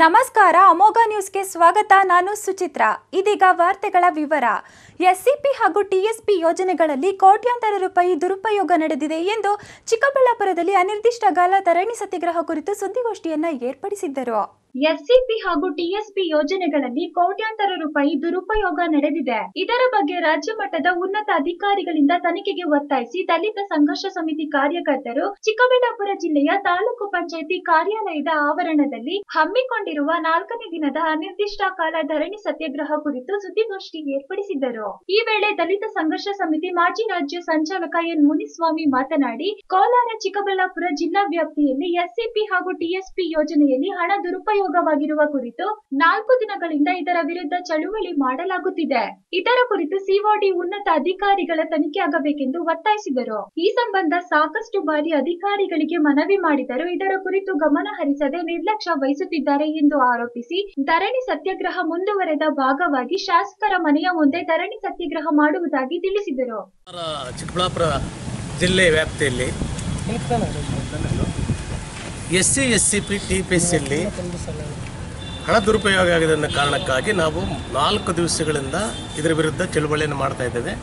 ನಮಸ್ಕಾರ ಅಮೋಘ ನ್ಯೂಸ್ಗೆ ಸ್ವಾಗತ ನಾನು ಸುಚಿತ್ರಾ ಇದೀಗ ವಾರ್ತೆಗಳ ವಿವರ ಎಸ್ಸಿಪಿ ಹಾಗೂ ಟಿಎಸ್ಪಿ ಯೋಜನೆಗಳಲ್ಲಿ ಕೋಟ್ಯಾಂತರ ರೂಪಾಯಿ ದುರುಪಯೋಗ ನಡೆದಿದೆ ಎಂದು ಚಿಕ್ಕಬಳ್ಳಾಪುರದಲ್ಲಿ ಅನಿರ್ದಿಷ್ಟ ಕಾಲ ಧರಣಿ ಸತ್ಯಾಗ್ರಹ ಕುರಿತು ಸುದ್ದಿಗೋಷ್ಠಿಯನ್ನ ಏರ್ಪಡಿಸಿದ್ದರು ಎಸ್ಸಿಪಿ ಹಾಗೂ ಟಿಎಸ್ಪಿ ಯೋಜನೆಗಳಲ್ಲಿ ಕೋಟ್ಯಾಂತರ ರೂಪಾಯಿ ದುರುಪಯೋಗ ನಡೆದಿದೆ ಇದರ ಬಗ್ಗೆ ರಾಜ್ಯ ಮಟ್ಟದ ಉನ್ನತ ಅಧಿಕಾರಿಗಳಿಂದ ತನಿಖೆಗೆ ಒತ್ತಾಯಿಸಿ ದಲಿತ ಸಂಘರ್ಷ ಸಮಿತಿ ಕಾರ್ಯಕರ್ತರು ಚಿಕ್ಕಬಳ್ಳಾಪುರ ಜಿಲ್ಲೆಯ ತಾಲೂಕು ಪಂಚಾಯಿತಿ ಕಾರ್ಯಾಲಯದ ಆವರಣದಲ್ಲಿ ಹಮ್ಮಿಕೊಂಡಿರುವ ನಾಲ್ಕನೇ ದಿನದ ಅನಿರ್ದಿಷ್ಟ ಕಾಲ ಧರಣಿ ಸತ್ಯಾಗ್ರಹ ಕುರಿತು ಸುದ್ದಿಗೋಷ್ಠಿ ಏರ್ಪಡಿಸಿದ್ದರು ಈ ವೇಳೆ ದಲಿತ ಸಂಘರ್ಷ ಸಮಿತಿ ಮಾಜಿ ರಾಜ್ಯ ಸಂಚಾಲಕ ಎನ್ ಮುನಿಸ್ವಾಮಿ ಮಾತನಾಡಿ ಕೋಲಾರ ಚಿಕ್ಕಬಳ್ಳಾಪುರ ಜಿಲ್ಲಾ ವ್ಯಾಪ್ತಿಯಲ್ಲಿ ಎಸ್ಸಿಪಿ ಹಾಗೂ ಟಿಎಸ್ಪಿ ಯೋಜನೆಯಲ್ಲಿ ಹಣ ದುರುಪಯೋಗವಾಗಿರುವ ಕುರಿತು ನಾಲ್ಕು ದಿನಗಳಿಂದ ಇದರ ವಿರುದ್ಧ ಚಳುವಳಿ ಮಾಡಲಾಗುತ್ತಿದೆ ಇದರ ಕುರಿತು ಸಿಒಡಿ ಉನ್ನತ ಅಧಿಕಾರಿಗಳ ತನಿಖೆ ಆಗಬೇಕೆಂದು ಒತ್ತಾಯಿಸಿದರು ಈ ಸಂಬಂಧ ಸಾಕಷ್ಟು ಬಾರಿ ಅಧಿಕಾರಿಗಳಿಗೆ ಮನವಿ ಮಾಡಿದರೂ ಇದರ ಕುರಿತು ಗಮನ ಹರಿಸದೆ ನಿರ್ಲಕ್ಷ್ಯ ವಹಿಸುತ್ತಿದ್ದಾರೆ ಎಂದು ಆರೋಪಿಸಿ ಧರಣಿ ಸತ್ಯಾಗ್ರಹ ಮುಂದುವರೆದ ಭಾಗವಾಗಿ ಶಾಸಕರ ಮನೆಯ ಮುಂದೆ ಧರಣಿ ಸತ್ಯಾಗ್ರಹ ಮಾಡುವುದಾಗಿ ತಿಳಿಸಿದರು ಕೋಲಾರ ಚಿಕ್ಕಬಳ್ಳಾಪುರ ಜಿಲ್ಲೆ ವ್ಯಾಪ್ತಿಯಲ್ಲಿ S C S C P T P ಸಿಯಲ್ಲಿ ಹಣ ದುರುಪಯೋಗ ಆಗಿದೆ ಅನ್ನೋ ಕಾರಣಕ್ಕಾಗಿ ನಾವು ನಾಲ್ಕು ದಿವಸಗಳಿಂದ ಇದರ ವಿರುದ್ಧ ಚಳುವಳಿಯನ್ನು ಮಾಡ್ತಾ ಇದ್ದೇವೆ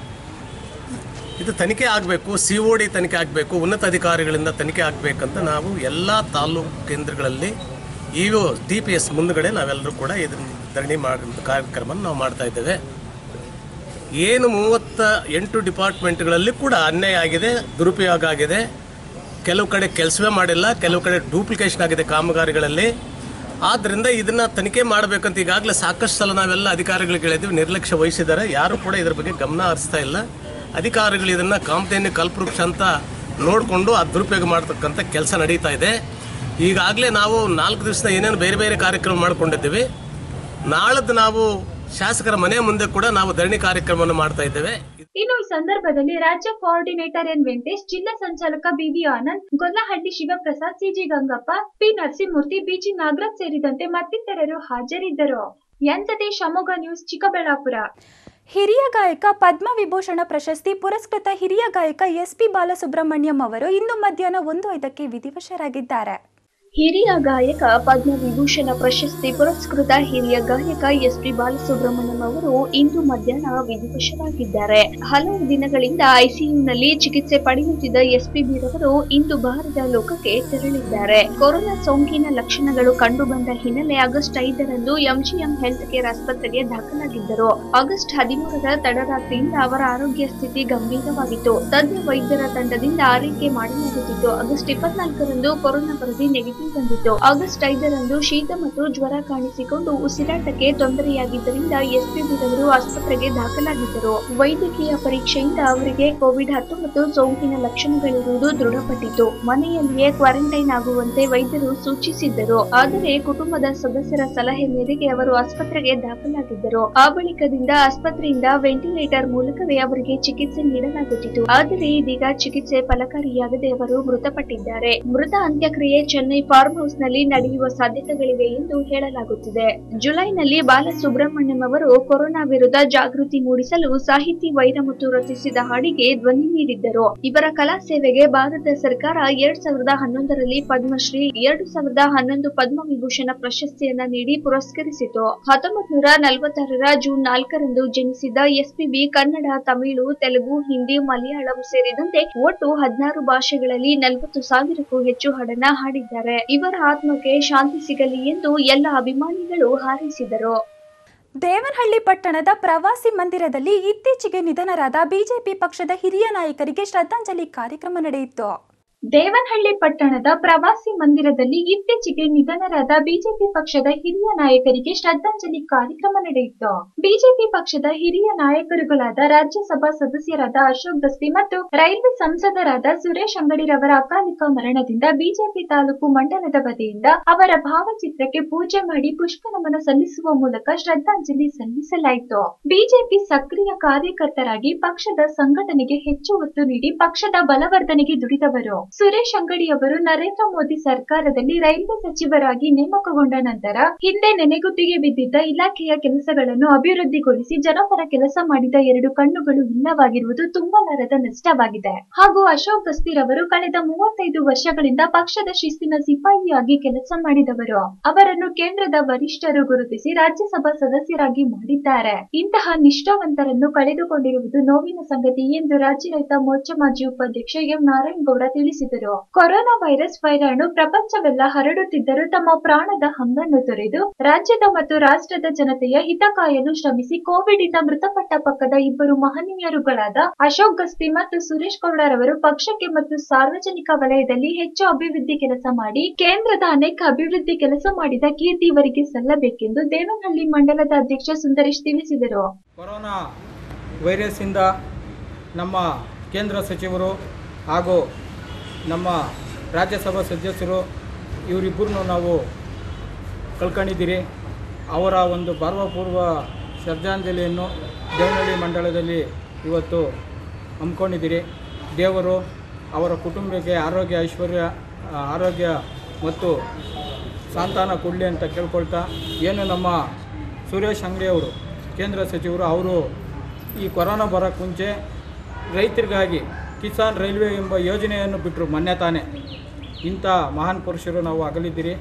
ಇದು ತನಿಖೆ ಆಗಬೇಕು ಸಿ ಒ ಡಿ ತನಿಖೆ ಆಗಬೇಕು ಉನ್ನತ ಅಧಿಕಾರಿಗಳಿಂದ ತನಿಖೆ ಆಗಬೇಕಂತ ನಾವು ಎಲ್ಲ ತಾಲೂಕು ಕೇಂದ್ರಗಳಲ್ಲಿ E O T P S ಮುಂದುಗಡೆ ನಾವೆಲ್ಲರೂ ಕೂಡ ಇದನ್ನು ಧರಣಿ ಮಾಡಿ ಕಾರ್ಯಕ್ರಮ ನಾವು ಮಾಡ್ತಾ ಇದ್ದೇವೆ ಏನು ಮೂವತ್ತ ಎಂಟು ಡಿಪಾರ್ಟ್ಮೆಂಟ್ಗಳಲ್ಲಿ ಕೂಡ ಅನ್ಯಾಯ ಆಗಿದೆ ದುರುಪಯೋಗ ಆಗಿದೆ ಕೆಲವು ಕಡೆ ಕೆಲಸವೇ ಮಾಡಿಲ್ಲ ಕೆಲವು ಕಡೆ ಡೂಪ್ಲಿಕೇಶನ್ ಆಗಿದೆ ಕಾಮಗಾರಿಗಳಲ್ಲಿ ಆದ್ದರಿಂದ ಇದನ್ನು ತನಿಖೆ ಮಾಡಬೇಕಂತ ಈಗಾಗಲೇ ಸಾಕಷ್ಟು ಸಲ ನಾವೆಲ್ಲ ಅಧಿಕಾರಿಗಳಿಗೆ ಹೇಳಿದ್ವಿ ನಿರ್ಲಕ್ಷ್ಯ ವಹಿಸಿದ್ದಾರೆ ಯಾರು ಕೂಡ ಇದ್ರ ಬಗ್ಗೆ ಗಮನ ಹರಿಸ್ತಾ ಇಲ್ಲ ಅಧಿಕಾರಿಗಳು ಇದನ್ನು ಕಾಮಧೇನು ಕಲ್ಪವೃಕ್ಷ ಅಂತ ನೋಡಿಕೊಂಡು ಆ ದುರುಪಯೋಗ ಮಾಡ್ತಕ್ಕಂಥ ಕೆಲಸ ನಡೀತಾ ಇದೆ ಈಗಾಗಲೇ ನಾವು ನಾಲ್ಕು ದಿವಸದ ಏನೇನು ಬೇರೆ ಬೇರೆ ಕಾರ್ಯಕ್ರಮ ಮಾಡ್ಕೊಂಡಿದ್ದೀವಿ ನಾಳದ್ದು ನಾವು ಶಾಸಕರ ಮನೆ ಮುಂದೆ ಕೂಡ ನಾವು ಧರಣಿ ಕಾರ್ಯಕ್ರಮವನ್ನು ಮಾಡ್ತಾ ಇದ್ದೇವೆ ಇನ್ನು ಈ ಸಂದರ್ಭದಲ್ಲಿ ರಾಜ್ಯ ಕೋಆರ್ಡಿನೇಟರ್ ಎನ್ ವೆಂಕಟೇಶ್ ಜಿಲ್ಲಾ ಸಂಚಾಲಕ B V Anand Gollahalli Shivaprasad C G Gangappa P Narasimhamurthy B G Nagaraj ಸೇರಿದಂತೆ ಮತ್ತಿತರರು ಹಾಜರಿದ್ದರು ಎನ್ ಸತೀಶ್ ಅಮೋಘ ನ್ಯೂಸ್ ಚಿಕ್ಕಬಳ್ಳಾಪುರ ಹಿರಿಯ ಗಾಯಕ ಪದ್ಮವಿಭೂಷಣ ಪ್ರಶಸ್ತಿ ಪುರಸ್ಕೃತ ಹಿರಿಯ ಗಾಯಕ ಎಸ್ ಪಿ ಬಾಲಸುಬ್ರಹ್ಮಣ್ಯಂ ಅವರು ಇಂದು ಮಧ್ಯಾಹ್ನ ಒಂದು ಐದಕ್ಕೆ ವಿಧಿವಶರಾಗಿದ್ದಾರೆ ಹಿರಿಯ ಗಾಯಕ ಪದ್ಮವಿಭೂಷಣ ಪ್ರಶಸ್ತಿ ಪುರಸ್ಕೃತ ಹಿರಿಯ ಗಾಯಕ ಎಸ್ ಪಿ ಬಾಲಸುಬ್ರಹ್ಮಣ್ಯಂ ಅವರು ಇಂದು ಮಧ್ಯಾಹ್ನ ವಿಧಿವಶರಾಗಿದ್ದಾರೆ ಹಲವು ದಿನಗಳಿಂದ ಐಸಿಯುನಲ್ಲಿ ಚಿಕಿತ್ಸೆ ಪಡೆಯುತ್ತಿದ್ದ ಎಸ್ಪಿ ರವರು ಇಂದು ಬಾರದ ಲೋಕಕ್ಕೆ ತೆರಳಿದ್ದಾರೆ ಕೊರೋನಾ ಸೋಂಕಿನ ಲಕ್ಷಣಗಳು ಕಂಡುಬಂದ ಹಿನ್ನೆಲೆ ಆಗಸ್ಟ್ ಐದರಂದು ಎಂಜಿಎಂ ಹೆಲ್ತ್ ಕೇರ್ ಆಸ್ಪತ್ರೆಗೆ ದಾಖಲಾಗಿದ್ದರು ಆಗಸ್ಟ್ ಹದಿಮೂರರ ತಡರಾತ್ರಿಯಿಂದ ಅವರ ಆರೋಗ್ಯ ಸ್ಥಿತಿ ಗಂಭೀರವಾಗಿತ್ತು ತಜ್ಞ ವೈದ್ಯರ ತಂಡದಿಂದ ಆರೈಕೆ ಮಾಡಲಾಗುತ್ತಿತ್ತು ಆಗಸ್ಟ್ ಇಪ್ಪತ್ನಾಲ್ಕರಂದು ಕೊರೋನಾ ವರದಿ ನೆಗೆಟಿವ್ ಬಂದಿತ್ತು ಆಗಸ್ಟ್ ಐದರಂದು ಶೀತ ಮತ್ತು ಜ್ವರ ಕಾಣಿಸಿಕೊಂಡು ಉಸಿರಾಟಕ್ಕೆ ತೊಂದರೆಯಾಗಿದ್ದರಿಂದ ಎಸ್ಪಿ ರವರು ಆಸ್ಪತ್ರೆಗೆ ದಾಖಲಾಗಿದ್ದರು ವೈದ್ಯಕೀಯ ಪರೀಕ್ಷೆಯಿಂದ ಅವರಿಗೆ ಕೋವಿಡ್ ಹತ್ತೊಂಬತ್ತು ಸೋಂಕಿನ ಲಕ್ಷಣಗಳಿರುವುದು ದೃಢಪಟ್ಟಿತು ಮನೆಯಲ್ಲಿಯೇ ಕ್ವಾರಂಟೈನ್ ಆಗುವಂತೆ ವೈದ್ಯರು ಸೂಚಿಸಿದ್ದರು ಆದರೆ ಕುಟುಂಬದ ಸದಸ್ಯರ ಸಲಹೆ ಮೇರೆಗೆ ಅವರು ಆಸ್ಪತ್ರೆಗೆ ದಾಖಲಾಗಿದ್ದರು ಆ ಬಳಿಕದಿಂದ ಆಸ್ಪತ್ರೆಯಿಂದ ವೆಂಟಿಲೇಟರ್ ಮೂಲಕವೇ ಅವರಿಗೆ ಚಿಕಿತ್ಸೆ ನೀಡಲಾಗುತ್ತಿತ್ತು ಆದರೆ ಇದೀಗ ಚಿಕಿತ್ಸೆ ಫಲಕಾರಿಯಾಗದೆ ಅವರು ಮೃತಪಟ್ಟಿದ್ದಾರೆ ಮೃತ ಅಂತ್ಯಕ್ರಿಯೆ ಚೆನ್ನೈ ಫಾರ್ಮ್ ಹೌಸ್ ನಲ್ಲಿ ನಡೆಯುವ ಸಾಧ್ಯತೆಗಳಿವೆ ಎಂದು ಹೇಳಲಾಗುತ್ತಿದೆ ಜುಲೈನಲ್ಲಿ ಬಾಲಸುಬ್ರಹ್ಮಣ್ಯಂ ಅವರು ಕೊರೋನಾ ವಿರುದ್ಧ ಜಾಗೃತಿ ಮೂಡಿಸಲು ಸಾಹಿತಿ ವೈರಮುತ್ತು ರಚಿಸಿದ ಹಾಡಿಗೆ ಧ್ವನಿ ನೀಡಿದ್ದರು ಇವರ ಕಲಾ ಸೇವೆಗೆ ಭಾರತ ಸರ್ಕಾರ ಎರಡ್ ಸಾವಿರದ ಹನ್ನೊಂದರಲ್ಲಿ ಪದ್ಮಶ್ರೀ ಎರಡು ಸಾವಿರದ ಹನ್ನೊಂದು ಪದ್ಮವಿಭೂಷಣ ಪ್ರಶಸ್ತಿಯನ್ನ ನೀಡಿ ಪುರಸ್ಕರಿಸಿತು ಹತ್ತೊಂಬತ್ ನೂರ ನಲವತ್ತಾರರ ಜೂನ್ ನಾಲ್ಕರಂದು ಜನಿಸಿದ ಎಸ್ಪಿಬಿ ಕನ್ನಡ ತಮಿಳು ತೆಲುಗು ಹಿಂದಿ ಮಲಯಾಳಂ ಸೇರಿದಂತೆ ಒಟ್ಟು ಹದಿನಾರು ಭಾಷೆಗಳಲ್ಲಿ ನಲವತ್ತು ಸಾವಿರಕ್ಕೂ ಹೆಚ್ಚು ಹಾಡನ್ನ ಹಾಡಿದ್ದಾರೆ ಇವರ ಆತ್ಮಕ್ಕೆ ಶಾಂತಿ ಸಿಗಲಿ ಎಂದು ಎಲ್ಲ ಅಭಿಮಾನಿಗಳು ಹಾರೈಸಿದರು ದೇವನಹಳ್ಳಿ ಪಟ್ಟಣದ ಪ್ರವಾಸಿ ಮಂದಿರದಲ್ಲಿ ಇತ್ತೀಚೆಗೆ ನಿಧನರಾದ ಬಿಜೆಪಿ ಪಕ್ಷದ ಹಿರಿಯ ನಾಯಕರಿಗೆ ಶ್ರದ್ಧಾಂಜಲಿ ಕಾರ್ಯಕ್ರಮ ನಡೆಯಿತು ದೇವನಹಳ್ಳಿ ಪಟ್ಟಣದ ಪ್ರವಾಸಿ ಮಂದಿರದಲ್ಲಿ ಇತ್ತೀಚೆಗೆ ನಿಧನರಾದ ಬಿಜೆಪಿ ಪಕ್ಷದ ಹಿರಿಯ ನಾಯಕರಿಗೆ ಶ್ರದ್ಧಾಂಜಲಿ ಕಾರ್ಯಕ್ರಮ ನಡೆಯಿತು ಬಿಜೆಪಿ ಪಕ್ಷದ ಹಿರಿಯ ನಾಯಕರುಗಳಾದ ರಾಜ್ಯಸಭಾ ಸದಸ್ಯರಾದ ಅಶೋಕ್ ಗಸ್ತಿ ಮತ್ತು ರೈಲ್ವೆ ಸಂಸದರಾದ ಸುರೇಶ್ ಅಂಗಡಿರವರ ಅಕಾಲಿಕ ಮರಣದಿಂದ ಬಿಜೆಪಿ ತಾಲೂಕು ಮಂಡಲದ ವತಿಯಿಂದ ಅವರ ಭಾವಚಿತ್ರಕ್ಕೆ ಪೂಜೆ ಮಾಡಿ ಪುಷ್ಪ ನಮನ ಸಲ್ಲಿಸುವ ಮೂಲಕ ಶ್ರದ್ಧಾಂಜಲಿ ಸಲ್ಲಿಸಲಾಯಿತು ಬಿಜೆಪಿ ಸಕ್ರಿಯ ಕಾರ್ಯಕರ್ತರಾಗಿ ಪಕ್ಷದ ಸಂಘಟನೆಗೆ ಹೆಚ್ಚು ಒತ್ತು ನೀಡಿ ಪಕ್ಷದ ಬಲವರ್ಧನೆಗೆ ದುಡಿದವರು ಸುರೇಶ್ ಅಂಗಡಿ ಅವರು ನರೇಂದ್ರ ಮೋದಿ ಸರ್ಕಾರದಲ್ಲಿ ರೈಲ್ವೆ ಸಚಿವರಾಗಿ ನೇಮಕಗೊಂಡ ನಂತರ ಹಿಂದೆ ನೆನೆಗುತ್ತಿಗೆ ಬಿದ್ದಿದ್ದ ಇಲಾಖೆಯ ಕೆಲಸಗಳನ್ನು ಅಭಿವೃದ್ಧಿಗೊಳಿಸಿ ಜನಪರ ಕೆಲಸ ಮಾಡಿದ ಎರಡು ಕಣ್ಣುಗಳು ಇಲ್ಲವಾಗಿರುವುದು ತುಂಬಲಾರದ ನಷ್ಟವಾಗಿದೆ ಹಾಗೂ ಅಶೋಕ್ ಗಸ್ತಿರ್ ಅವರು ಕಳೆದ ಮೂವತ್ತೈದು ವರ್ಷಗಳಿಂದ ಪಕ್ಷದ ಶಿಸ್ತಿನ ಸಿಪಾಯಿಯಾಗಿ ಕೆಲಸ ಮಾಡಿದವರು ಅವರನ್ನು ಕೇಂದ್ರದ ವರಿಷ್ಠರು ಗುರುತಿಸಿ ರಾಜ್ಯಸಭಾ ಸದಸ್ಯರಾಗಿ ಮಾಡಿದ್ದಾರೆ ಇಂತಹ ನಿಷ್ಠಾವಂತರನ್ನು ಕಳೆದುಕೊಂಡಿರುವುದು ನೋವಿನ ಸಂಗತಿ ಎಂದು ರಾಜ್ಯ ರೈತ ಮೋರ್ಚಾ ಮಾಜಿ ಉಪಾಧ್ಯಕ್ಷ ಎಂ ನಾರಾಯಣಗೌಡ ತಿಳಿಸಿದರು ಕೊರೋನಾ ವೈರಸ್ ವೈರಾಣು ಪ್ರಪಂಚವೆಲ್ಲ ಹರಡುತ್ತಿದ್ದರೂ ತಮ್ಮ ಪ್ರಾಣದ ಹಂಗನ್ನು ತೊರೆದು ರಾಜ್ಯದ ಮತ್ತು ರಾಷ್ಟ್ರದ ಜನತೆಯ ಹಿತ ಕಾಯಲು ಶ್ರಮಿಸಿ ಕೋವಿಡ್ ಇಂದ ಮೃತಪಟ್ಟ ಪಕ್ಕದ ಇಬ್ಬರು ಮಹನೀಯರುಗಳಾದ ಅಶೋಕ್ ಗಸ್ತಿ ಮತ್ತು ಸುರೇಶ್ ಗೌಡರವರು ಪಕ್ಷಕ್ಕೆ ಮತ್ತು ಸಾರ್ವಜನಿಕ ವಲಯದಲ್ಲಿ ಹೆಚ್ಚು ಅಭಿವೃದ್ಧಿ ಕೆಲಸ ಮಾಡಿ ಕೇಂದ್ರದ ಅನೇಕ ಅಭಿವೃದ್ಧಿ ಕೆಲಸ ಮಾಡಿದ ಕೀರ್ತಿ ಇವರಿಗೆ ಸಲ್ಲಬೇಕೆಂದು ದೇವನಹಳ್ಳಿ ಮಂಡಲದ ಅಧ್ಯಕ್ಷ ಸುಂದರೇಶ್ ತಿಳಿಸಿದರು ಕೊರೋನಾ ವೈರಸ್ಸಿಂದ ನಮ್ಮ ಕೇಂದ್ರ ಸಚಿವರು ಹಾಗೂ ನಮ್ಮ ರಾಜ್ಯಸಭಾ ಸದಸ್ಯರು ಇವರಿಬ್ಬರನ್ನು ನಾವು ಕಳ್ಕೊಂಡಿದ್ದೀರಿ ಅವರ ಒಂದು ಭಾವಪೂರ್ವ ಶ್ರದ್ಧಾಂಜಲಿಯನ್ನು ದೇವನಹಳ್ಳಿ ಮಂಡಲದಲ್ಲಿ ಇವತ್ತು ಹಮ್ಮಿಕೊಂಡಿದ್ದೀರಿ ದೇವರು ಅವರ ಕುಟುಂಬಕ್ಕೆ ಆರೋಗ್ಯ ಐಶ್ವರ್ಯ ಆ, ಆರೋಗ್ಯ ಮತ್ತು ಸಂತಾನ ಕೊಡಲಿ ಅಂತ ಕೇಳ್ಕೊಳ್ತಾ ಏನು ನಮ್ಮ ಸುರೇಶ್ ಅಂಗಡಿಯವರು ಕೇಂದ್ರ ಸಚಿವರು ಅವರು ಈ ಕೊರೋನಾ ಬರೋಕ್ಕೆ ಮುಂಚೆ ರೈತರಿಗಾಗಿ ಕಿಸಾನ್ ರೈಲ್ವೆ ಎಂಬ ಯೋಜನೆಯನ್ನು ಬಿಟ್ಟರು ಮೊನ್ನೆ ತಾನೇ ಇಂಥ ಮಹಾನ್ ಪುರುಷರು ನಾವು ಅಗಲಿದ್ದೀರಿ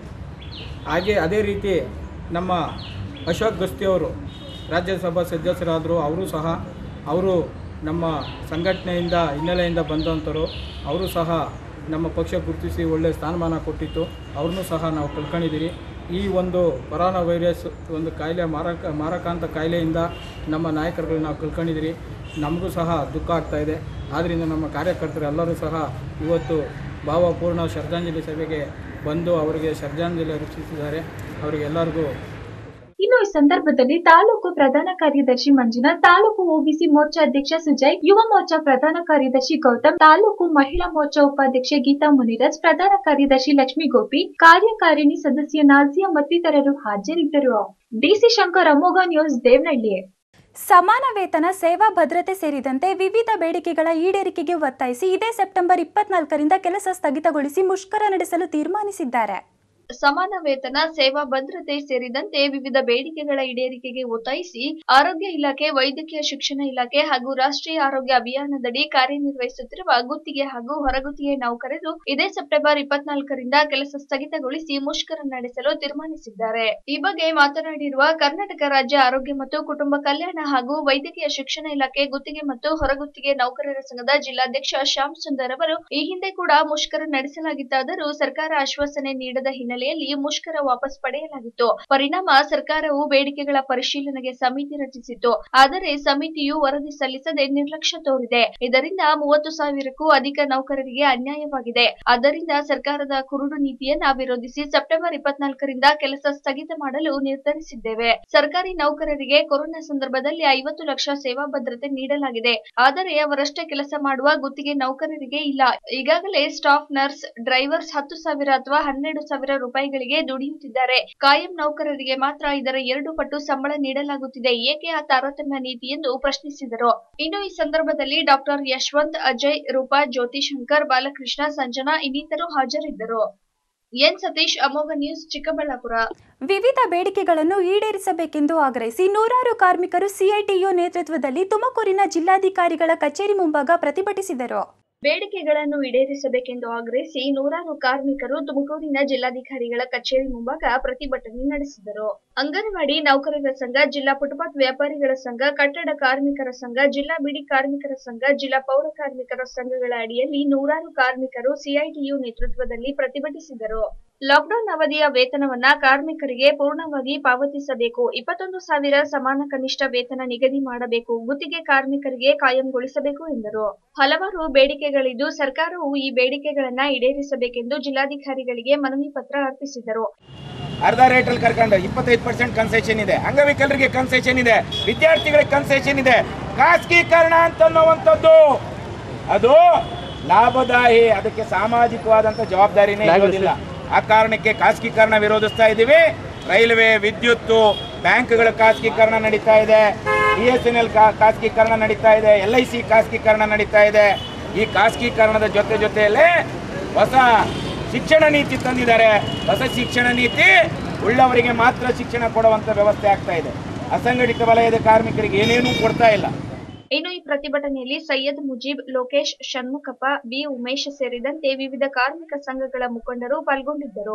ಹಾಗೆ ಅದೇ ರೀತಿ ನಮ್ಮ ಅಶೋಕ್ ಗಸ್ತಿಯವರು ರಾಜ್ಯಸಭಾ ಸದಸ್ಯರಾದರು ಅವರು ಸಹ ಅವರು ನಮ್ಮ ಸಂಘಟನೆಯಿಂದ ಹಿನ್ನೆಲೆಯಿಂದ ಬಂದಂಥವರು ಅವರು ಸಹ ನಮ್ಮ ಪಕ್ಷ ಗುರುತಿಸಿ ಒಳ್ಳೆಯ ಸ್ಥಾನಮಾನ ಕೊಟ್ಟಿತ್ತು ಅವ್ರನ್ನೂ ಸಹ ನಾವು ಕಳ್ಕೊಂಡಿದ್ದೀರಿ ಈ ಒಂದು ಕೊರೋನಾ ವೈರಸ್ ಒಂದು ಕಾಯಿಲೆ ಮಾರಕ ಮಾರಕಾಂತ ಕಾಯಿಲೆಯಿಂದ ನಮ್ಮ ನಾಯಕರುಗಳು ನಾವು ಕಳ್ಕೊಂಡಿದ್ದೀರಿ ನಮಗೂ ಸಹ ದುಃಖ ಆಗ್ತಾ ಇದೆ ಆದ್ದರಿಂದ ನಮ್ಮ ಕಾರ್ಯಕರ್ತರು ಎಲ್ಲರೂ ಸಹ ಇವತ್ತು ಭಾವಪೂರ್ಣ ಶ್ರದ್ಧಾಂಜಲಿ ಸಭೆಗೆ ಬಂದು ಅವರಿಗೆ ಶ್ರದ್ಧಾಂಜಲಿ ಅರ್ಪಿಸಿದ್ದಾರೆ ಅವರಿಗೆ ಎಲ್ಲರಿಗೂ ಇನ್ನು ಈ ಸಂದರ್ಭದಲ್ಲಿ ತಾಲೂಕು ಪ್ರಧಾನ ಕಾರ್ಯದರ್ಶಿ ಮಂಜುನಾಥ್ ತಾಲೂಕು ಓಬಿಸಿ ಮೋರ್ಚಾ ಅಧ್ಯಕ್ಷ ಸುಜಯ್ ಯುವ ಮೋರ್ಚಾ ಪ್ರಧಾನ ಕಾರ್ಯದರ್ಶಿ ಗೌತಮ್ ತಾಲೂಕು ಮಹಿಳಾ ಮೋರ್ಚಾ ಉಪಾಧ್ಯಕ್ಷೆ ಗೀತಾ ಮುನಿರಾಜ್ ಪ್ರಧಾನ ಕಾರ್ಯದರ್ಶಿ ಲಕ್ಷ್ಮೀ ಗೋಪಿ ಕಾರ್ಯಕಾರಿಣಿ ಸದಸ್ಯ ನಾಜಿಯಾ ಮತ್ತಿತರರು ಹಾಜರಿದ್ದರು ಡಿಸಿ ಶಂಕರ್ ಅಮೋಘ ನ್ಯೂಸ್ ದೇವನಹಳ್ಳಿ ಸಮಾನ ವೇತನ ಸೇವಾ ಭದ್ರತೆ ಸೇರಿದಂತೆ ವಿವಿಧ ಬೇಡಿಕೆಗಳ ಈಡೇರಿಕೆಗೆ ಒತ್ತಾಯಿಸಿ ಇದೇ ಸೆಪ್ಟೆಂಬರ್ ಇಪ್ಪತ್ನಾಲ್ಕರಿಂದ ಕೆಲಸ ಸ್ಥಗಿತಗೊಳಿಸಿ ಮುಷ್ಕರ ನಡೆಸಲು ತೀರ್ಮಾನಿಸಿದ್ದಾರೆ ಸಮಾನ ವೇತನ ಸೇವಾ ಭದ್ರತೆ ಸೇರಿದಂತೆ ವಿವಿಧ ಬೇಡಿಕೆಗಳ ಈಡೇರಿಕೆಗೆ ಒತ್ತಾಯಿಸಿ ಆರೋಗ್ಯ ಇಲಾಖೆ ವೈದ್ಯಕೀಯ ಶಿಕ್ಷಣ ಇಲಾಖೆ ಹಾಗೂ ರಾಷ್ಟ್ರೀಯ ಆರೋಗ್ಯ ಅಭಿಯಾನದಡಿ ಕಾರ್ಯನಿರ್ವಹಿಸುತ್ತಿರುವ ಗುತ್ತಿಗೆ ಹಾಗೂ ಹೊರಗುತ್ತಿಗೆ ನೌಕರರು ಇದೇ ಸೆಪ್ಟೆಂಬರ್ ಇಪ್ಪತ್ನಾಲ್ಕರಿಂದ ಕೆಲಸ ಸ್ಥಗಿತಗೊಳಿಸಿ ಮುಷ್ಕರ ನಡೆಸಲು ತೀರ್ಮಾನಿಸಿದ್ದಾರೆ ಈ ಬಗ್ಗೆ ಮಾತನಾಡಿರುವ ಕರ್ನಾಟಕ ರಾಜ್ಯ ಆರೋಗ್ಯ ಮತ್ತು ಕುಟುಂಬ ಕಲ್ಯಾಣ ಹಾಗೂ ವೈದ್ಯಕೀಯ ಶಿಕ್ಷಣ ಇಲಾಖೆ ಗುತ್ತಿಗೆ ಮತ್ತು ಹೊರಗುತ್ತಿಗೆ ನೌಕರರ ಸಂಘದ ಜಿಲ್ಲಾಧ್ಯಕ್ಷ ಶ್ಯಾಮ್ ಸುಂದರ್ ಅವರು ಈ ಹಿಂದೆ ಕೂಡ ಮುಷ್ಕರ ನಡೆಸಲಾಗಿತ್ತಾದರೂ ಸರ್ಕಾರ ಆಶ್ವಾಸನೆ ನೀಡದ ಹಿನ್ನೆಲೆಯಲ್ಲಿ ಮುಷ್ಕರ ವಾಪಸ್ ಪಡೆಯಲಾಗಿತ್ತು ಪರಿಣಾಮ ಸರ್ಕಾರವು ಬೇಡಿಕೆಗಳ ಪರಿಶೀಲನೆಗೆ ಸಮಿತಿ ರಚಿಸಿತ್ತು ಆದರೆ ಸಮಿತಿಯು ವರದಿ ಸಲ್ಲಿಸದೆ ನಿರ್ಲಕ್ಷ್ಯ ತೋರಿದೆ ಇದರಿಂದ ಮೂವತ್ತು ಸಾವಿರಕ್ಕೂ ಅಧಿಕ ನೌಕರರಿಗೆ ಅನ್ಯಾಯವಾಗಿದೆ ಆದ್ದರಿಂದ ಸರ್ಕಾರದ ಕುರುಡು ನೀತಿಯನ್ನ ವಿರೋಧಿಸಿ ಸೆಪ್ಟೆಂಬರ್ ಇಪ್ಪತ್ನಾಲ್ಕರಿಂದ ಕೆಲಸ ಸ್ಥಗಿತ ಮಾಡಲು ನಿರ್ಧರಿಸಿದ್ದೇವೆ ಸರ್ಕಾರಿ ನೌಕರರಿಗೆ ಕೊರೋನಾ ಸಂದರ್ಭದಲ್ಲಿ ಐವತ್ತು ಲಕ್ಷ ಸೇವಾ ಭದ್ರತೆ ನೀಡಲಾಗಿದೆ ಆದರೆ ಅವರಷ್ಟೇ ಕೆಲಸ ಮಾಡುವ ಗುತ್ತಿಗೆ ನೌಕರರಿಗೆ ಇಲ್ಲ ಈಗಾಗಲೇ ಸ್ಟಾಫ್ ನರ್ಸ್ ಡ್ರೈವರ್ಸ್ ಹತ್ತು ಸಾವಿರ ಅಥವಾ ಹನ್ನೆರಡು ಸಾವಿರ ರೂಪಾಯಿಗಳಿಗೆ ದುಡಿಯುತ್ತಿದ್ದಾರೆ ಕಾಯಂ ನೌಕರರಿಗೆ ಮಾತ್ರ ಇದರ ಎರಡು ಪಟ್ಟು ಸಂಬಳ ನೀಡಲಾಗುತ್ತಿದೆ ಏಕೆ ಆ ತಾರತಮ್ಯ ನೀತಿ ಎಂದು ಪ್ರಶ್ನಿಸಿದರು ಇನ್ನು ಈ ಸಂದರ್ಭದಲ್ಲಿ ಡಾಕ್ಟರ್ ಯಶವಂತ್ ಅಜಯ್ ರೂಪಾ ಜ್ಯೋತಿ ಶಂಕರ್ ಬಾಲಕೃಷ್ಣ ಸಂಜನಾ ಇನ್ನಿತರು ಹಾಜರಿದ್ದರು ಎನ್ ಸತೀಶ್ ಅಮೋಘ ನ್ಯೂಸ್ ಚಿಕ್ಕಬಳ್ಳಾಪುರ ವಿವಿಧ ಬೇಡಿಕೆಗಳನ್ನು ಈಡೇರಿಸಬೇಕೆಂದು ಆಗ್ರಹಿಸಿ ನೂರಾರು ಕಾರ್ಮಿಕರು ಸಿಐಟಿಯು ನೇತೃತ್ವದಲ್ಲಿ ತುಮಕೂರಿನ ಜಿಲ್ಲಾಧಿಕಾರಿಗಳ ಕಚೇರಿ ಮುಂಭಾಗ ಪ್ರತಿಭಟಿಸಿದರು ಬೇಡಿಕೆಗಳನ್ನು ಈಡೇರಿಸಬೇಕೆಂದು ಆಗ್ರಹಿಸಿ ನೂರಾರು ಕಾರ್ಮಿಕರು ತುಮಕೂರಿನ ಜಿಲ್ಲಾಧಿಕಾರಿಗಳ ಕಚೇರಿ ಮುಂಭಾಗ ಪ್ರತಿಭಟನೆ ನಡೆಸಿದರು ಅಂಗನವಾಡಿ ನೌಕರರ ಸಂಘ ಜಿಲ್ಲಾ ಫುಟ್ಪಾತ್ ವ್ಯಾಪಾರಿಗಳ ಸಂಘ ಕಟ್ಟಡ ಕಾರ್ಮಿಕರ ಸಂಘ ಜಿಲ್ಲಾ ಬಿಡಿ ಕಾರ್ಮಿಕರ ಸಂಘ ಜಿಲ್ಲಾ ಪೌರ ಕಾರ್ಮಿಕರ ಸಂಘಗಳ ಅಡಿಯಲ್ಲಿ ನೂರಾರು ಕಾರ್ಮಿಕರು ಸಿಐಟಿಯು ನೇತೃತ್ವದಲ್ಲಿ ಪ್ರತಿಭಟಿಸಿದರು ಲಾಕ್ಡೌನ್ ಅವಧಿಯ ವೇತನವನ್ನ ಕಾರ್ಮಿಕರಿಗೆ ಪೂರ್ಣವಾಗಿ ಪಾವತಿಸಬೇಕು ಇಪ್ಪತ್ತೊಂದು ಸಾವಿರ ಸಮಾನ ಕನಿಷ್ಠ ವೇತನ ನಿಗದಿ ಮಾಡಬೇಕು ಗುತ್ತಿಗೆ ಕಾರ್ಮಿಕರಿಗೆ ಕಾಯಂಗೊಳಿಸಬೇಕು ಎಂದರು ಹಲವಾರು ಬೇಡಿಕೆಗಳಿದ್ದು ಸರ್ಕಾರವು ಈ ಬೇಡಿಕೆಗಳನ್ನ ಈಡೇರಿಸಬೇಕೆಂದು ಜಿಲ್ಲಾಧಿಕಾರಿಗಳಿಗೆ ಮನವಿ ಪತ್ರ ಅರ್ಪಿಸಿದರು ಅರ್ಧ ರೇಟಲ್ಲಿ ಕರ್ಕೊಂಡು ಇಪ್ಪತ್ತೈದು ಪರ್ಸೆಂಟ್ ಕನ್ಸೆಷನ್ ಇದೆ ಅಂಗವಿಕಲರಿಗೆ ಕನ್ಸೆಷನ್ ಇದೆ ವಿದ್ಯಾರ್ಥಿಗಳಿಗೆ ಕನ್ಸೆಷನ್ ಇದೆ ಖಾಸಗೀಕರಣ ಅಂತನ್ನುವಂಥದ್ದು ಅದು ಲಾಭದಾಯಿ ಅದಕ್ಕೆ ಸಾಮಾಜಿಕವಾದಂಥ ಜವಾಬ್ದಾರಿನೇ ಇರೋದಿಲ್ಲ ಆ ಕಾರಣಕ್ಕೆ ಖಾಸಗೀಕರಣ ವಿರೋಧಿಸ್ತಾ ಇದ್ದೀವಿ ರೈಲ್ವೆ ವಿದ್ಯುತ್ತು ಬ್ಯಾಂಕ್ಗಳ ಖಾಸಗೀಕರಣ ನಡೀತಾ ಇದೆ ಬಿ ಎಸ್ ಎನ್ ಎಲ್ ಖಾಸಗೀಕರಣ ನಡೀತಾ ಇದೆ ಎಲ್ ಐ ಸಿ ಖಾಸಗೀಕರಣ ನಡೀತಾ ಇದೆ ಈ ಖಾಸಗೀಕರಣದ ಜೊತೆ ಜೊತೆಯಲ್ಲೇ ಹೊಸ ಶಿಕ್ಷಣ ನೀತಿ ತಂದಿದ್ದಾರೆ ಹೊಸ ಶಿಕ್ಷಣ ನೀತಿ ಉಳ್ಳವರಿಗೆ ಮಾತ್ರ ಶಿಕ್ಷಣ ಕೊಡುವಂತ ವ್ಯವಸ್ಥೆ ಆಗ್ತಾ ಇದೆ ಅಸಂಘಟಿತ ವಲಯದ ಕಾರ್ಮಿಕರಿಗೆ ಏನೇನೂ ಕೊಡ್ತಾ ಇಲ್ಲ ಇನ್ನು ಈ ಪ್ರತಿಭಟನೆಯಲ್ಲಿ ಸೈಯದ್ ಮುಜೀಬ್ ಲೋಕೇಶ್ ಷಣ್ಮುಖಪ್ಪ ಬಿ ಉಮೇಶ್ ಸೇರಿದಂತೆ ವಿವಿಧ ಕಾರ್ಮಿಕ ಸಂಘಗಳ ಮುಖಂಡರು ಪಾಲ್ಗೊಂಡಿದ್ದರು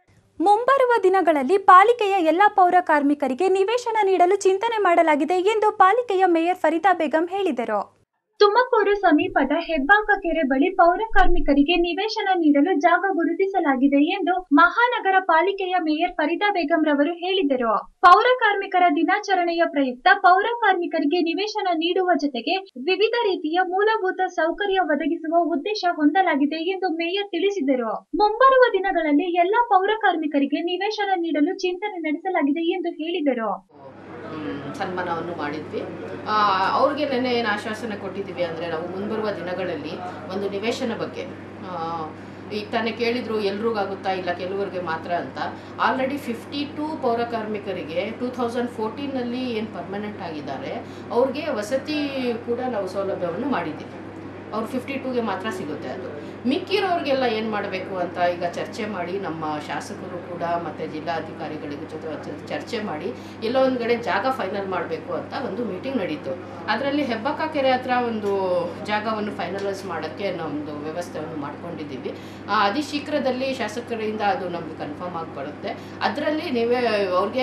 ಮುಂಬರುವ ದಿನಗಳಲ್ಲಿ ಪಾಲಿಕೆಯ ಎಲ್ಲ ಪೌರ ಕಾರ್ಮಿಕರಿಗೆ ನಿವೇಶನ ನೀಡಲು ಚಿಂತನೆ ಮಾಡಲಾಗಿದೆ ಎಂದು ಪಾಲಿಕೆಯ ಮೇಯರ್ ಫರೀದಾ ಬೇಗಂ ಹೇಳಿದರು ತುಮಕೂರು ಸಮೀಪದ ಹೆಬ್ಬಾಕ ಕೆರೆ ಬಳಿ ಪೌರ ಕಾರ್ಮಿಕರಿಗೆ ನಿವೇಶನ ನೀಡಲು ಜಾಗ ಗುರುತಿಸಲಾಗಿದೆ ಎಂದು ಮಹಾನಗರ ಪಾಲಿಕೆಯ ಮೇಯರ್ ಫರೀದಾ ಬೇಗಂ ರವರು ಹೇಳಿದರು ಪೌರ ಕಾರ್ಮಿಕರ ದಿನಾಚರಣೆಯ ಪ್ರಯುಕ್ತ ಪೌರ ಕಾರ್ಮಿಕರಿಗೆ ನಿವೇಶನ ನೀಡುವ ಜೊತೆಗೆ ವಿವಿಧ ರೀತಿಯ ಮೂಲಭೂತ ಸೌಕರ್ಯ ಒದಗಿಸುವ ಉದ್ದೇಶ ಹೊಂದಲಾಗಿದೆ ಎಂದು ಮೇಯರ್ ತಿಳಿಸಿದರು ಮುಂಬರುವ ದಿನಗಳಲ್ಲಿ ಎಲ್ಲಾ ಪೌರ ಕಾರ್ಮಿಕರಿಗೆ ನಿವೇಶನ ನೀಡಲು ಚಿಂತನೆ ನಡೆಸಲಾಗಿದೆ ಎಂದು ಹೇಳಿದರು ಮ್, ಸನ್ಮಾನವನ್ನು ಮಾಡಿದ್ವಿ ಆ, ಅವ್ರಿಗೆ ನೆನ್ನೆ ಏನು ಆಶ್ವಾಸನೆ ಕೊಟ್ಟಿದ್ದೀವಿ ಅಂದರೆ ನಾವು ಮುಂಬರುವ ದಿನಗಳಲ್ಲಿ ಒಂದು ನಿವೇಶನ ಬಗ್ಗೆ ಆ, ಈಗ ತಾನೇ ಕೇಳಿದ್ರು ಎಲ್ರಿಗಾಗುತ್ತಾ ಇಲ್ಲ ಕೆಲವರಿಗೆ ಮಾತ್ರ ಅಂತ ಆಲ್ರೆಡಿ ಫಿಫ್ಟಿ ಟೂ ಪೌರ ಕಾರ್ಮಿಕರಿಗೆ ಟೂ ತೌಸಂಡ್ ಫೋರ್ಟೀನಲ್ಲಿ ಏನು ಪರ್ಮನೆಂಟ್ ಆಗಿದ್ದಾರೆ ಅವ್ರಿಗೆ ವಸತಿ ಕೂಡ ನಾವು ಸೌಲಭ್ಯವನ್ನು ಮಾಡಿದ್ದೀವಿ ಅವ್ರು ಫಿಫ್ಟಿ ಟೂಗೆ ಮಾತ್ರ ಸಿಗುತ್ತೆ ಅದು ಮಿಕ್ಕಿರೋರಿಗೆಲ್ಲ ಏನು ಮಾಡಬೇಕು ಅಂತ ಈಗ ಚರ್ಚೆ ಮಾಡಿ ನಮ್ಮ ಶಾಸಕರು ಕೂಡ ಮತ್ತು ಜಿಲ್ಲಾಧಿಕಾರಿಗಳಿಗೆ ಜೊತೆ ಚ- ಚರ್ಚೆ ಮಾಡಿ ಎಲ್ಲೋ ಒಂದು ಕಡೆ ಜಾಗ ಫೈನಲ್ ಮಾಡಬೇಕು ಅಂತ ಒಂದು ಮೀಟಿಂಗ್ ನಡೀತು ಅದರಲ್ಲಿ ಹೆಬ್ಬಕ್ಕ ಕೆರೆ ಹತ್ರ ಒಂದು ಜಾಗವನ್ನು ಫೈನಲೈಸ್ ಮಾಡೋಕ್ಕೆ ನಮ್ಮದು ವ್ಯವಸ್ಥೆಯನ್ನು ಮಾಡ್ಕೊಂಡಿದ್ದೀವಿ ಆ, ಅತಿ ಶೀಘ್ರದಲ್ಲಿ ಶಾಸಕರಿಂದ ಅದು ನಮಗೆ ಕನ್ಫರ್ಮ್ ಆಗಿ ಬರುತ್ತೆ ಅದರಲ್ಲಿ ನೀವೇ ಅವ್ರಿಗೆ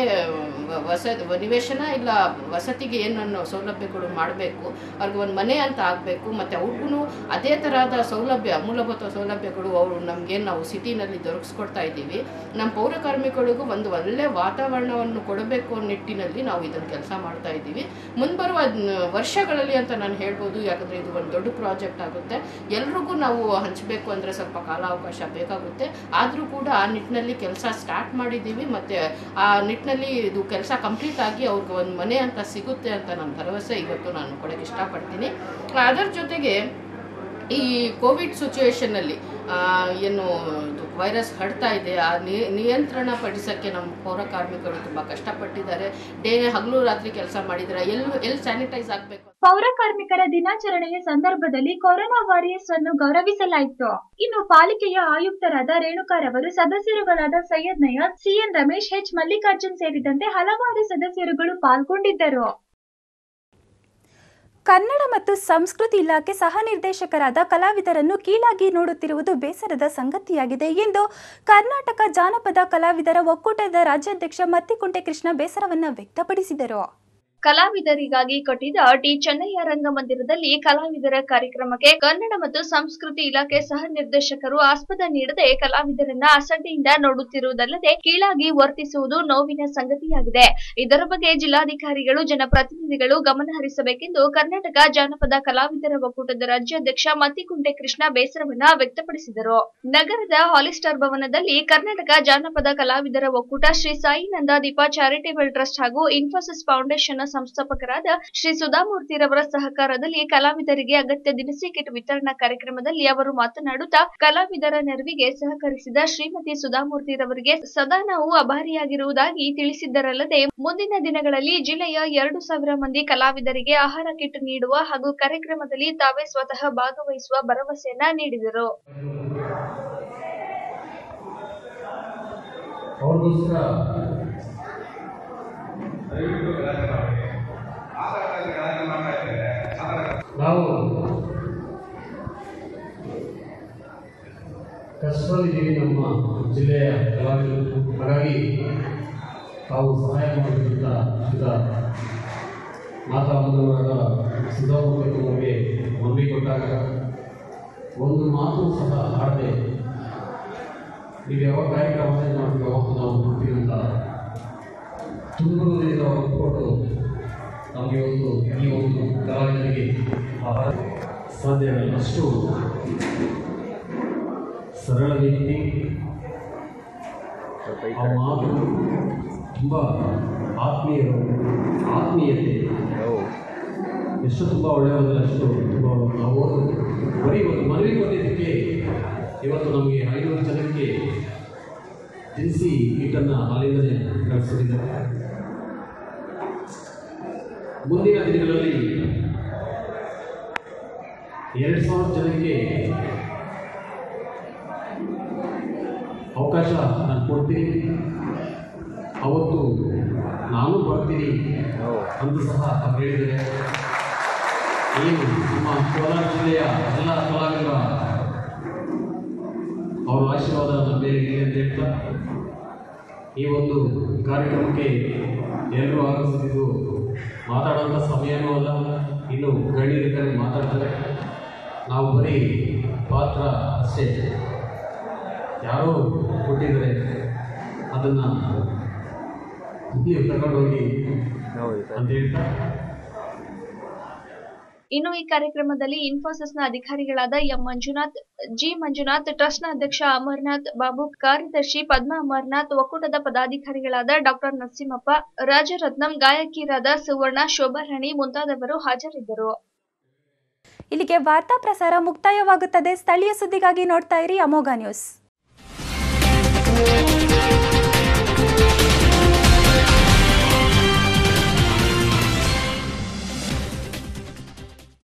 ವಸ ನಿವೇಶನ ಇಲ್ಲ ವಸತಿಗೆ ಏನನ್ನು ಸೌಲಭ್ಯಗಳು ಮಾಡಬೇಕು ಅವ್ರಿಗೆ ಒಂದು ಮನೆ ಅಂತ ಆಗಬೇಕು ಮತ್ತು ಅವ್ರಿಗೂ ಅದೇ ತರಹದ ಸೌಲಭ್ಯ ಮೂಲಭೂತ ಸೌಲಭ್ಯಗಳು ಅವರು ನಮಗೇನು ನಾವು ಸಿಟಿನಲ್ಲಿ ದೊರಕಿಸ್ಕೊಡ್ತಾ ಇದ್ದೀವಿ ನಮ್ಮ ಪೌರ ಕಾರ್ಮಿಕರಿಗೂ ಒಂದು ಒಳ್ಳೆ ವಾತಾವರಣವನ್ನು ಕೊಡಬೇಕು ಅನ್ನೋ ನಿಟ್ಟಿನಲ್ಲಿ ನಾವು ಇದನ್ನು ಕೆಲಸ ಮಾಡ್ತಾ ಇದ್ದೀವಿ ಮುಂಬರುವ ನ್- ವರ್ಷಗಳಲ್ಲಿ ಅಂತ ನಾನು ಹೇಳ್ಬೋದು ಯಾಕಂದರೆ ಇದು ಒಂದು ದೊಡ್ಡ ಪ್ರಾಜೆಕ್ಟ್ ಆಗುತ್ತೆ ಎಲ್ರಿಗೂ ನಾವು ಹಂಚಬೇಕು ಅಂದರೆ ಸ್ವಲ್ಪ ಕಾಲಾವಕಾಶ ಬೇಕಾಗುತ್ತೆ ಆದರೂ ಕೂಡ ಆ ನಿಟ್ಟಿನಲ್ಲಿ ಕೆಲಸ ಸ್ಟಾರ್ಟ್ ಮಾಡಿದ್ದೀವಿ ಮತ್ತು ಆ ನಿಟ್ಟಿನಲ್ಲಿ ಇದು ಕೆಲಸ ಕಂಪ್ಲೀಟ್ ಆಗಿ ಅವ್ರಿಗೆ ಒಂದು ಮನೆ ಅಂತ ಸಿಗುತ್ತೆ ಅಂತ ನನ್ನ ಭರವಸೆ ಇವತ್ತು ನಾನು ಕೊಡೋಕ್ಕೆ ಇಷ್ಟಪಡ್ತೀನಿ ಅದರ ಜೊತೆಗೆ ಈ ಕೋವಿಡ್ ಸಿಚುವೇಶನ್ನಲ್ಲಿ ಏನು ಇದು ವೈರಸ್ ಹರಡ್ತಾ ಇದೆ ಆ ನಿ- ನಿಯಂತ್ರಣ ಪಡಿಸೋಕ್ಕೆ ನಮ್ಮ ಪೌರ ಕಾರ್ಮಿಕರು ತುಂಬ ಕಷ್ಟಪಟ್ಟಿದ್ದಾರೆ ಡೇ ಹಗಲು ರಾತ್ರಿ ಕೆಲಸ ಮಾಡಿದ್ದಾರೆ ಎಲ್ಲಿ ಎಲ್ಲಿ ಸ್ಯಾನಿಟೈಸ್ ಆಗಬೇಕು ಪೌರ ಕಾರ್ಮಿಕರ ದಿನಾಚರಣೆಯ ಸಂದರ್ಭದಲ್ಲಿ ಕೊರೋನಾ ವಾರಿಯರ್ಸ್ ಅನ್ನು ಗೌರವಿಸಲಾಯಿತು ಇನ್ನು ಪಾಲಿಕೆಯ ಆಯುಕ್ತರಾದ ರೇಣುಕಾರವರು ಸದಸ್ಯರುಗಳಾದ ಸೈಯದ್ ನಯಾಜ್ ಸಿಎನ್ ರಮೇಶ್ ಎಚ್ ಮಲ್ಲಿಕಾರ್ಜುನ್ ಸೇರಿದಂತೆ ಹಲವಾರು ಸದಸ್ಯರುಗಳು ಪಾಲ್ಗೊಂಡಿದ್ದರು ಕನ್ನಡ ಮತ್ತು ಸಂಸ್ಕೃತಿ ಇಲಾಖೆ ಸಹ ನಿರ್ದೇಶಕರಾದ ಕಲಾವಿದರನ್ನು ಕೀಳಾಗಿ ನೋಡುತ್ತಿರುವುದು ಬೇಸರದ ಸಂಗತಿಯಾಗಿದೆ ಎಂದು ಕರ್ನಾಟಕ ಜಾನಪದ ಕಲಾವಿದರ ಒಕ್ಕೂಟದ ರಾಜ್ಯಾಧ್ಯಕ್ಷ ಮತ್ತಿಕುಂಟೆ ಕೃಷ್ಣ ಬೇಸರವನ್ನು ವ್ಯಕ್ತಪಡಿಸಿದರು ಕಲಾವಿದರಿಗಾಗಿ ಕಟ್ಟಿದ ಟಿ ಚೆನ್ನಯ್ಯ ರಂಗಮಂದಿರದಲ್ಲಿ ಕಲಾವಿದರ ಕಾರ್ಯಕ್ರಮಕ್ಕೆ ಕನ್ನಡ ಮತ್ತು ಸಂಸ್ಕೃತಿ ಇಲಾಖೆ ಸಹ ನಿರ್ದೇಶಕರು ಆಸ್ಪದ ನೀಡದೆ ಕಲಾವಿದರನ್ನ ಅಸಡ್ಡೆಯಿಂದ ನೋಡುತ್ತಿರುವುದಲ್ಲದೆ ಕೀಳಾಗಿ ವರ್ತಿಸುವುದು ನೋವಿನ ಸಂಗತಿಯಾಗಿದೆ ಇದರ ಬಗ್ಗೆ ಜಿಲ್ಲಾಧಿಕಾರಿಗಳು ಜನಪ್ರತಿನಿಧಿಗಳು ಗಮನ ಹರಿಸಬೇಕೆಂದು ಕರ್ನಾಟಕ ಜಾನಪದ ಕಲಾವಿದರ ಒಕ್ಕೂಟದ ರಾಜ್ಯಾಧ್ಯಕ್ಷ ಮತ್ತಿಕುಂಟೆ ಕೃಷ್ಣ ಬೇಸರವನ್ನ ವ್ಯಕ್ತಪಡಿಸಿದರು ನಗರದ ಹಾಲಿಸ್ಟಾರ್ ಭವನದಲ್ಲಿ ಕರ್ನಾಟಕ ಜಾನಪದ ಕಲಾವಿದರ ಒಕ್ಕೂಟ ಶ್ರೀ ಸಾಯಿನಂದ ದೀಪ ಚಾರಿಟೇಬಲ್ ಟ್ರಸ್ಟ್ ಹಾಗೂ ಇನ್ಫೋಸಿಸ್ ಫೌಂಡೇಶನ್ ಸಂಸ್ಥಾಪಕರಾದ ಶ್ರೀ ಸುಧಾಮೂರ್ತಿರವರ ಸಹಕಾರದಲ್ಲಿ ಕಲಾವಿದರಿಗೆ ಅಗತ್ಯ ದಿನಸಿ ಕಿಟ್ ವಿತರಣಾ ಕಾರ್ಯಕ್ರಮದಲ್ಲಿ ಅವರು ಮಾತನಾಡುತ್ತಾ ಕಲಾವಿದರ ನೆರವಿಗೆ ಸಹಕರಿಸಿದ ಶ್ರೀಮತಿ ಸುಧಾಮೂರ್ತಿರವರಿಗೆ ಸದಾ ನಾವು ಅಭಾರಿಯಾಗಿರುವುದಾಗಿ ತಿಳಿಸಿದ್ದರಲ್ಲದೆ ಮುಂದಿನ ದಿನಗಳಲ್ಲಿ ಜಿಲ್ಲೆಯ ಎರಡು ಸಾವಿರ ಮಂದಿ ಕಲಾವಿದರಿಗೆ ಆಹಾರ ಕಿಟ್ ನೀಡುವ ಹಾಗೂ ಕಾರ್ಯಕ್ರಮದಲ್ಲಿ ತಾವೇ ಸ್ವತಃ ಭಾಗವಹಿಸುವ ಭರವಸೆಯನ್ನ ನೀಡಿದರು ಅವ್ರಿಗೋಸ್ಕರ ನಾವು ಕಷ್ಟದಲ್ಲಿದ್ದೀವಿ ನಮ್ಮ ಜಿಲ್ಲೆಯ ಕಲಾವಿದರು ಹಾಗಾಗಿ ತಾವು ಸಹಾಯ ಮಾಡಬೇಕಂತ ಅಂತ ಮಾತಾಡಿದವರಾದ ಸಿದ್ಧಾಮೂರ್ತಿ ಅವರಿಗೆ ಮನವಿ ಕೊಟ್ಟಾಗ ಒಂದು ಮಾತು ಸಹ ಆಡದೆ ನೀವು ಯಾವ ಕಾರ್ಯಕ್ರಮ ಮಾಡಬೇಕು ಅವತ್ತು ನಾವು ಮಾಡ್ತೀವಿ ಅಂತ ತುಮಕೂರಿನಿಂದ ಒಪ್ಪಿಕೊಂಡು ನಮಗೆ ಒಂದು ಈ ಒಂದು ಕಲಾವಿದರಿಗೆ ಆಹಾರ ಸಾಧ್ಯ ಆಗಲ್ಲ ಅಷ್ಟು ಸರಳ ರೀತಿ ಆ ಮಾತು ತುಂಬ ಆತ್ಮೀಯರು ಆತ್ಮೀಯತೆ ಎಷ್ಟು ತುಂಬ ಒಳ್ಳೆಯವರಲ್ಲ ಅಷ್ಟು ತುಂಬ ನಾವು ಬರೀ ಒಂದು ಮನವಿ ಕೊಟ್ಟಿದ್ದಕ್ಕೆ ಇವತ್ತು ನಮಗೆ ಐನೂರು ಜನಕ್ಕೆ ದಿನಸಿ ಹಿಟ್ಟನ್ನು ಅಲ್ಲಿಂದಲೇ ಕಳಿಸಿದ್ದಾರೆ ಮುಂದಿನ ದಿನಗಳಲ್ಲಿ ಎರಡು ಸಾವಿರ ಜನಕ್ಕೆ ಅವಕಾಶ ನಾನು ಕೊಡ್ತೀನಿ ಅವತ್ತು ನಾನು ಬರ್ತೀನಿ ಅಂತ ಸಹ ಅವ್ರು ಹೇಳಿದ್ದಾರೆ ಏನು ನಮ್ಮ ಕೋಲಾರ ಜಿಲ್ಲೆಯ ಎಲ್ಲ ಕಲಾವಿದರ ಅವರ ಆಶೀರ್ವಾದ ನಮ್ಮ ಮೇಲೆ ಇರಲಿ ಅಂತ ಹೇಳ್ತಾ ಈ ಒಂದು ಕಾರ್ಯಕ್ರಮಕ್ಕೆ ಎಲ್ಲರೂ ಆಗಮಿಸಿದ್ದು ಮಾತಾಡುವಂಥ ಸಮಯನೂ ಅಲ್ಲ ಇನ್ನು ಗಣ್ಯರಿದ್ದಾರೆ ಮಾತಾಡ್ತಾರೆ ನಾವು ಬರೀ ಪಾತ್ರ ಅಷ್ಟೇ ಯಾರೋ ಕೊಟ್ಟಿದ್ದಾರೆ ಅದನ್ನು ನೀವು ತಗೊಂಡೋಗಿ ಅಂತ ಹೇಳ್ತಾ ಇನ್ನು ಈ ಕಾರ್ಯಕ್ರಮದಲ್ಲಿ ಇನ್ಫೋಸಿಸ್ನ ಅಧಿಕಾರಿಗಳಾದ ಎಂ ಮಂಜುನಾಥ್ ಜಿ ಮಂಜುನಾಥ್ ಟ್ರಸ್ಟ್ನ ಅಧ್ಯಕ್ಷ ಅಮರ್ನಾಥ್ ಬಾಬು ಕಾರ್ಯದರ್ಶಿ ಪದ್ಮಾ ಅಮರ್ನಾಥ್ ಒಕ್ಕೂಟದ ಪದಾಧಿಕಾರಿಗಳಾದ ಡಾಕ್ಟರ್ ನರಸಿಂಹಪ್ಪ ರಾಜರತ್ನಂ ಗಾಯಕಿಯರಾದ ಸುವರ್ಣ ಶೋಭಾರಾಣಿ ಮುಂತಾದವರು ಹಾಜರಿದ್ದರು ಇಲ್ಲಿಗೆ ವಾರ್ತಾ ಪ್ರಸಾರ ಮುಕ್ತಾಯವಾಗುತ್ತದೆ ಸ್ಥಳೀಯ ಸುದ್ದಿಗಾಗಿ ನೋಡ್ತಾ ಇರಿ ಅಮೋಘ ನ್ಯೂಸ್